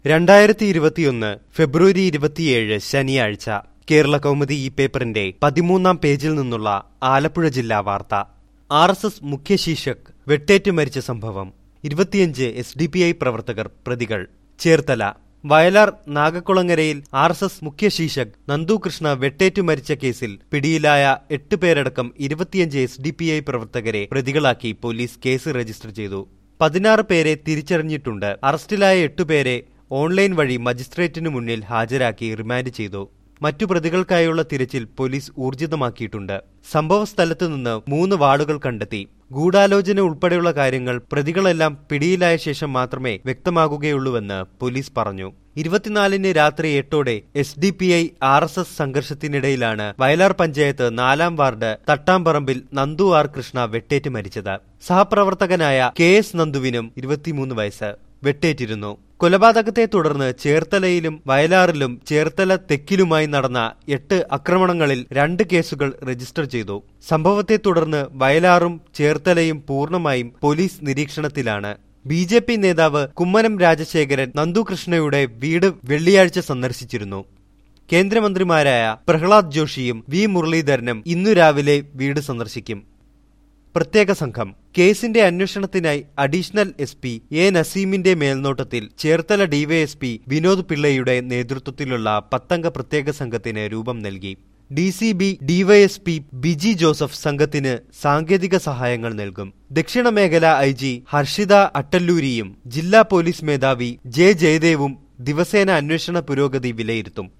രണ്ടായിരത്തി ഇരുപത്തിയൊന്ന് ഫെബ്രുവരി ഇരുപത്തിയേഴ് ശനിയാഴ്ച കേരള കൗമുദി ഈ പേപ്പറിന്റെ പതിമൂന്നാം പേജിൽ നിന്നുള്ള ആലപ്പുഴ ജില്ലാ വാർത്ത ആർ എസ് എസ് മുഖ്യ ശീർഷക് വെട്ടേറ്റ് മരിച്ച സംഭവം ഇരുപത്തിയഞ്ച് എസ് ഡി പി ഐ പ്രവർത്തകർ പ്രതികൾ ചേർത്തല വയലാർ നാഗക്കുളങ്ങരയിൽ ആർ എസ് എസ് മുഖ്യ ശീർഷക് നന്ദു കൃഷ്ണ വെട്ടേറ്റു മരിച്ച കേസിൽ പിടിയിലായ എട്ട് പേരടക്കം ഇരുപത്തിയഞ്ച് എസ് ഡി പി ഐ പ്രവർത്തകരെ പ്രതികളാക്കി പോലീസ് കേസ് രജിസ്റ്റർ ചെയ്തു പതിനാറ് പേരെ തിരിച്ചറിഞ്ഞിട്ടുണ്ട് അറസ്റ്റിലായ എട്ടുപേരെ ഓൺലൈൻ വഴി മജിസ്ട്രേറ്റിനു മുന്നിൽ ഹാജരാക്കി റിമാൻഡ് ചെയ്തു മറ്റു പ്രതികൾക്കായുള്ള തിരച്ചിൽ പോലീസ് ഊർജിതമാക്കിയിട്ടുണ്ട് സംഭവ സ്ഥലത്തു നിന്ന് മൂന്ന് വാർഡുകൾ കണ്ടെത്തി ഗൂഢാലോചന ഉൾപ്പെടെയുള്ള കാര്യങ്ങൾ പ്രതികളെല്ലാം പിടിയിലായ ശേഷം മാത്രമേ വ്യക്തമാകുകയുള്ളൂവെന്ന് പോലീസ് പറഞ്ഞു ഇരുപത്തിനാലിന് രാത്രി എട്ടോടെ S D P I R S S സംഘർഷത്തിനിടയിലാണ് വയലാർ പഞ്ചായത്ത് നാലാം വാർഡ് തട്ടാമ്പറമ്പിൽ നന്ദു ആർ കൃഷ്ണ വെട്ടേറ്റ് മരിച്ചത് സഹപ്രവർത്തകനായ കെ എസ് നന്ദുവിനും ഇരുപത്തിമൂന്ന് വയസ്സ് വെട്ടേറ്റിരുന്നു കൊലപാതകത്തെ തുടർന്ന് ചേർത്തലയിലും വയലാറിലും ചേർത്തല തെക്കിലുമായി നടന്ന എട്ട് ആക്രമണങ്ങളിൽ രണ്ട് കേസുകൾ രജിസ്റ്റർ ചെയ്തു സംഭവത്തെ തുടർന്ന് വയലാറും ചേർത്തലയും പൂർണ്ണമായും പോലീസ് നിരീക്ഷണത്തിലാണ് ബി ജെ പി നേതാവ് കുമ്മനം രാജശേഖരൻ നന്ദുകൃഷ്ണയുടെ വീട് വെള്ളിയാഴ്ച സന്ദർശിച്ചിരുന്നു കേന്ദ്രമന്ത്രിമാരായ പ്രഹ്ലാദ് ജോഷിയും വി മുരളീധരനും ഇന്നു രാവിലെ വീട് സന്ദർശിക്കും പ്രത്യേക സംഘം കേസിന്റെ അന്വേഷണത്തിനായി അഡീഷണൽ എസ് പി എ നസീമിന്റെ മേൽനോട്ടത്തിൽ ചേർത്തല ഡിവൈഎസ്പി വിനോദ് പിള്ളയുടെ നേതൃത്വത്തിലുള്ള പത്തംഗ പ്രത്യേക സംഘത്തിന് രൂപം നൽകി D C B DYSP Biji Joseph സംഘത്തിന് സാങ്കേതിക സഹായങ്ങൾ നൽകും ദക്ഷിണ മേഖല ഐ ജി ഹർഷിത അട്ടല്ലൂരിയും ജില്ലാ പോലീസ് മേധാവി ജെ ജയദേവും ദിവസേന അന്വേഷണ പുരോഗതി വിലയിരുത്തും